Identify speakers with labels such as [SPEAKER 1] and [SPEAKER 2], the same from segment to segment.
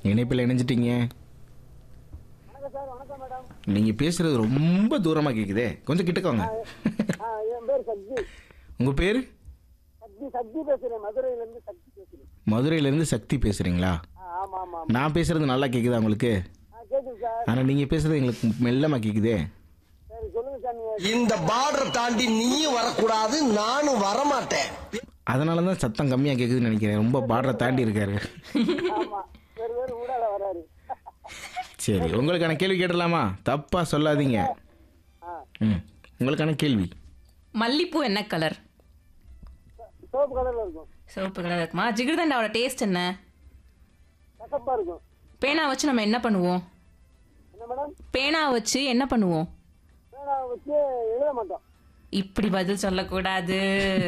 [SPEAKER 1] இணைப்பில் இணைஞ்சிட்டீங்க
[SPEAKER 2] வணக்கம் சார் வணக்கம் மேடம்
[SPEAKER 1] நீங்க பேசுறது ரொம்ப தூரமா கேக்குதே கொஞ்சம் கிட்டக்கோங்க
[SPEAKER 2] ஆ என் பேர் சக்தி
[SPEAKER 1] உங்க பேரு
[SPEAKER 2] சக்தி சக்தி பேசுறேன் மதுரையிலேருந்து சக்தி பேசுறேன்
[SPEAKER 1] மதுரையில இருந்து சக்தி பேசுறீங்களா
[SPEAKER 2] ஆ ஆமாம் ஆமாம்
[SPEAKER 1] நான் பேசுறது நல்லா கேக்குதா உங்களுக்கு
[SPEAKER 2] ஆ கேட்குது சார்
[SPEAKER 1] ஆனா நீங்க பேசுறது எங்களுக்கு மெல்லமா கேக்குதே
[SPEAKER 2] சரி சொல்லுங்க சார் நீங்கள்
[SPEAKER 3] இந்த பார்டர் தாண்டி நீயும் வரக்கூடாது நானும் வரமாட்டேன்
[SPEAKER 1] அதனால தான் சத்தம் கம்மியா கேக்குதுன்னு நினைக்கிறேன் ரொம்ப பார்டரை தாண்டி இருக்காரு
[SPEAKER 2] ஆமாம் வேறு வேறு ஊடால வராரு
[SPEAKER 1] சரி உங்களுக்கான கேள்வி கேட்டலாமா தப்பா சொல்லாதீங்க
[SPEAKER 2] ஆ
[SPEAKER 1] ம் உங்களுக்கான கேள்வி
[SPEAKER 4] மல்லிப்பூ என்ன கலர்
[SPEAKER 2] சோப்பு கலரில் இருக்கும்
[SPEAKER 4] சிவப்பு கலர் இருக்குமா ஜிகிர்தண்டாவோட டேஸ்ட் என்ன
[SPEAKER 2] கசப்பாக இருக்கும்
[SPEAKER 4] பேனா வச்சு நம்ம என்ன பண்ணுவோம்
[SPEAKER 2] என்ன மேடம்
[SPEAKER 4] பேனா வச்சு என்ன பண்ணுவோம்
[SPEAKER 2] பேனா வச்சு எழுத மாட்டோம்
[SPEAKER 4] இப்படி பதில் சொல்லக்கூடாது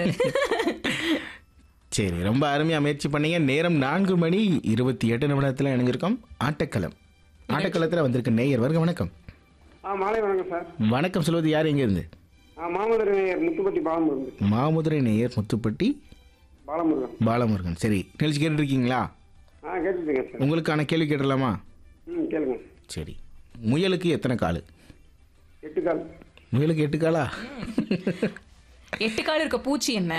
[SPEAKER 1] சரி ரொம்ப அருமையாக முயற்சி பண்ணீங்க நேரம் நான்கு மணி இருபத்தி எட்டு நிமிடத்தில் இணைஞ்சிருக்கோம் ஆட்டக்களம் ஆட்டக்களத்தில் வந்திருக்க நேயர் வருக வணக்கம்
[SPEAKER 5] ஆ மாலை வணக்கம் சார்
[SPEAKER 1] வணக்கம் சொல்வது யார் எங்கேருந்து
[SPEAKER 5] ஆ மாமதுரை நேயர் முத்துப்பட்டி பாலமுருகன்
[SPEAKER 1] மாமுதுரை நேயர் முத்துப்பட்டி
[SPEAKER 5] பாலமுருகன்
[SPEAKER 1] பாலமுருகன் சரி நிகழ்ச்சி கேட்டுருக்கீங்களா
[SPEAKER 5] ஆ கேட்டுருக்கேன் சார்
[SPEAKER 1] உங்களுக்கான கேள்வி கேட்டலாமா
[SPEAKER 5] ம் கேளுங்க
[SPEAKER 1] சரி முயலுக்கு எத்தனை கால்
[SPEAKER 5] எட்டு கால்
[SPEAKER 1] முயலுக்கு எட்டு காலா
[SPEAKER 4] எட்டு கால் இருக்க பூச்சி என்ன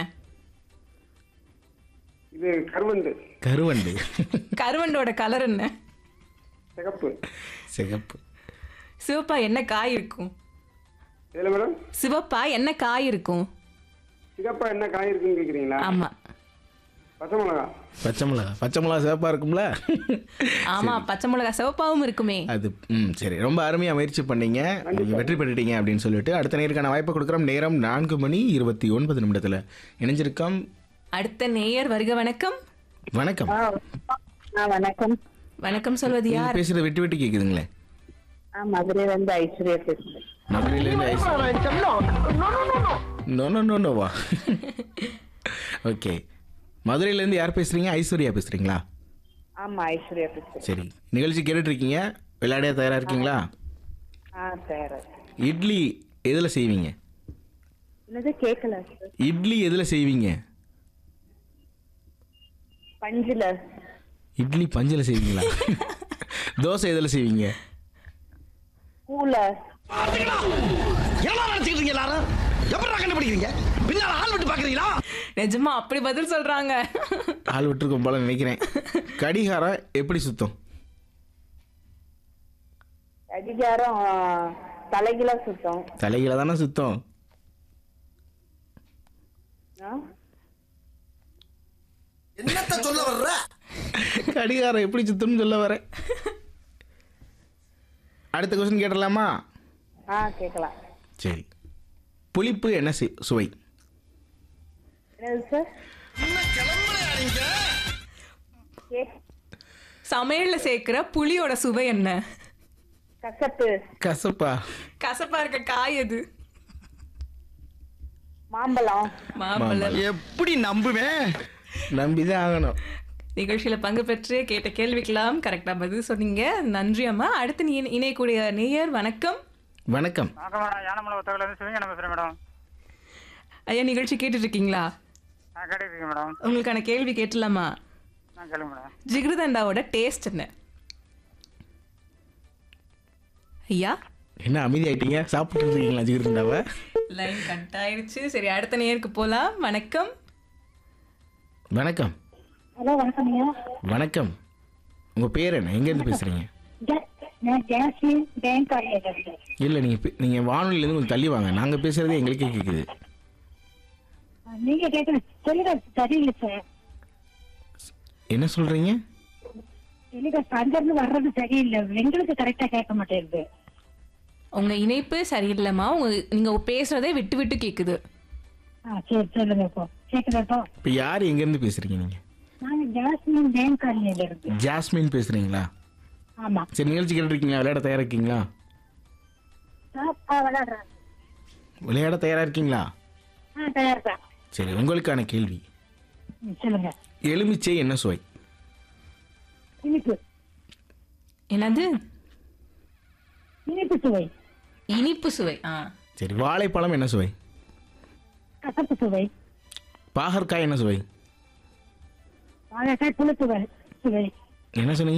[SPEAKER 5] இது கருவண்டு
[SPEAKER 1] கருவண்டு
[SPEAKER 4] கருவண்டோட கலர் என்ன
[SPEAKER 5] சிகப்பு
[SPEAKER 1] சிகப்பு
[SPEAKER 4] சிவப்பா என்ன காய் இருக்கும்
[SPEAKER 5] இதில் மேடம்
[SPEAKER 4] சிவப்பா என்ன காய் இருக்கும்
[SPEAKER 5] சிகப்பா என்ன காய் இருக்குன்னு கேட்குறீங்களா
[SPEAKER 4] ஆமா
[SPEAKER 5] பச்சை மிளகா
[SPEAKER 1] பச்சை மிளகா பச்சை மிளகா சிவப்பாக இருக்கும்ல
[SPEAKER 4] ஆமா பச்சை மிளகா சிவப்பாவும் இருக்குமே
[SPEAKER 1] அது ம் சரி ரொம்ப அருமையாக முயற்சி பண்ணீங்க நீங்கள் வெற்றி பெற்றுட்டீங்க அப்படின்னு சொல்லிட்டு அடுத்த நேருக்கான வாய்ப்பை கொடுக்குறோம் நேரம் நான்கு மணி இருபத்தி ஒன்பது நிமிடத்தில் இணைஞ்சிருக்கோம்
[SPEAKER 4] அடுத்த நேயர் வருக வணக்கம்
[SPEAKER 1] வணக்கம்
[SPEAKER 6] ஆ வணக்கம்
[SPEAKER 4] வணக்கம் சொல்வது
[SPEAKER 1] நீங்க
[SPEAKER 4] யார்
[SPEAKER 1] பேசுறது விட்டு விட்டு கேக்குதுங்களே
[SPEAKER 6] ஆ மதுரையில இருந்து ஐஸ்வர்யா பேசுறேன்
[SPEAKER 1] மதுரையிலேருந்து ஐஸ் நோ நோ நோ நோவா ஓகே மதுரையிலேருந்து யார் பேசுறீங்க ஐஸ்வர்யா பேசுறீங்களா
[SPEAKER 6] ஆமா ஐஸ்வர்யா பேசுறேன்
[SPEAKER 1] சரி நிகழ்ச்சி கேட்டுட்டு இருக்கீங்க விளையாடிய தயாரா இருக்கீங்களா
[SPEAKER 6] ஆ சரி
[SPEAKER 1] இட்லி எதில் செய்வீங்க
[SPEAKER 6] என்னது கேட்கல சார்
[SPEAKER 1] இட்லி எதில் செய்வீங்க
[SPEAKER 6] பஞ்சுல
[SPEAKER 1] இட்லி பஞ்சில் செய்வீங்களா தோசை எதில் செய்வீங்க
[SPEAKER 6] பூல
[SPEAKER 3] என்ன நினைச்சிட்டு இருக்கீங்க எல்லாரும் எப்படி கண்டுபிடிக்கிறீங்க பின்னால ஆள் விட்டு பாக்குறீங்களா
[SPEAKER 4] நிஜமா அப்படி பதில் சொல்றாங்க
[SPEAKER 1] ஆள் விட்டுருக்கோம் போல நினைக்கிறேன் கடிகாரம் எப்படி சுத்தம்
[SPEAKER 6] அதிகாரம் தலைகில சுத்தம்
[SPEAKER 1] தலைகீழ தானே சுத்தம்
[SPEAKER 6] ஆ?
[SPEAKER 3] என்னத்த சொல்ல வர்ற
[SPEAKER 1] கடிகாரம் எப்படி சுத்தம்னு சொல்ல வரேன் அடுத்த கொஸ்டின் கேட்டலாமா
[SPEAKER 6] ஆ கேட்கலாம்
[SPEAKER 1] சரி புளிப்பு என்ன செய்- சுவை
[SPEAKER 6] என்னது சார் கே
[SPEAKER 4] சமையல்ல சேர்க்கிற புளியோட சுவை என்ன
[SPEAKER 6] கசப்பு
[SPEAKER 1] கசப்பா
[SPEAKER 4] கசப்பா இருக்க காய் எது
[SPEAKER 6] மாம்பழம்
[SPEAKER 4] மாம்பழம்
[SPEAKER 3] எப்படி நம்புவேன்
[SPEAKER 1] நம்பிதான் ஆகணும்
[SPEAKER 4] நிகழ்ச்சியில பங்கு பெற்று கேட்ட கேள்விக்கெல்லாம் கரெக்டா பதில் சொன்னீங்க நன்றி அம்மா அடுத்து நீ இணையக்கூடிய நேயர் வணக்கம்
[SPEAKER 1] வணக்கம்
[SPEAKER 7] வணக்கம் மேடம் யானமலை ஒத்தவிலேருந்து சிவஞானம் பேசுகிறேன் மேடம்
[SPEAKER 4] ஐயா நிகழ்ச்சி கேட்டுட்டு இருக்கீங்களா
[SPEAKER 7] நான் கேட்டுருக்கேன் மேடம்
[SPEAKER 4] உங்களுக்கான கேள்வி கேட்டலாமா
[SPEAKER 7] நான் கேளுங்க மேடம்
[SPEAKER 4] ஜிகிருதண்டாவோட டேஸ்ட் என்ன ஐயா
[SPEAKER 1] என்ன அமைதி ஆயிட்டீங்க சாப்பிட்டு இருக்கீங்களா ஜிகிருந்தாவை
[SPEAKER 4] லைன் கட் ஆயிடுச்சு சரி அடுத்த நேருக்கு போலாம் வணக்கம்
[SPEAKER 1] வணக்கம்
[SPEAKER 6] ஹலோ வணக்கம் ஐயா
[SPEAKER 1] வணக்கம் உங்க பேர் என்ன எங்கேருந்து பேசுறீங்க
[SPEAKER 6] நான் ஜாஸ்மின் பேங்க்
[SPEAKER 1] இல்லை நீங்கள் பே- நீங்கள் வானொலியிலேருந்து கொஞ்சம் தள்ளி வாங்க நாங்கள் பேசுகிறதே எங்களுக்கே கேட்குது
[SPEAKER 6] நீங்க கேட்கணும் சொல்லுங்க சரியில்லை சார்
[SPEAKER 1] என்ன சொல்கிறீங்க
[SPEAKER 6] எனக்கு அங்கிருந்து வர்றது சரியில்லை எங்களுக்கு கரெக்டா கேட்க மாட்டேங்குது
[SPEAKER 4] உங்க இணைப்பு சரியில்லைம்மா உங்க நீங்க பேசுறதே விட்டு விட்டு கேக்குது
[SPEAKER 6] ஆ சரி சொல்லுங்க இப்போ கேட்குதா இப்போ
[SPEAKER 1] இப்போ யார் எங்கேருந்து பேசுகிறீங்க நீங்கள்
[SPEAKER 6] நாங்க ஜாஸ்மின் பேங்க் காலனியில இருக்கு
[SPEAKER 1] ஜாஸ்மின் பேசுகிறீங்களா
[SPEAKER 6] ஆமா
[SPEAKER 1] சரி நிகழ்ச்சி கேட்டுருக்கீங்களா விளையாட தயாரா இருக்கீங்களா
[SPEAKER 6] ஆ விளையாடுறேன்
[SPEAKER 1] விளையாட தயாராக இருக்கீங்களா
[SPEAKER 6] ஆ தயார் தான்
[SPEAKER 1] சரி உங்களுக்கான கேள்வி
[SPEAKER 6] ம், சொல்லுங்க
[SPEAKER 1] எலுமிச்சை என்ன சுவை
[SPEAKER 6] இனிப்பு
[SPEAKER 4] என்னது
[SPEAKER 6] இனிப்பு சுவை
[SPEAKER 4] இனிப்பு சுவை ஆ
[SPEAKER 1] சரி வாழைப்பழம் என்ன சுவை
[SPEAKER 6] கசப்பு சுவை
[SPEAKER 1] பாகற்காய் என்ன சுவை
[SPEAKER 6] வாழைக்காய் புளிப்பு சுவை
[SPEAKER 1] என்ன சொன்னீங்க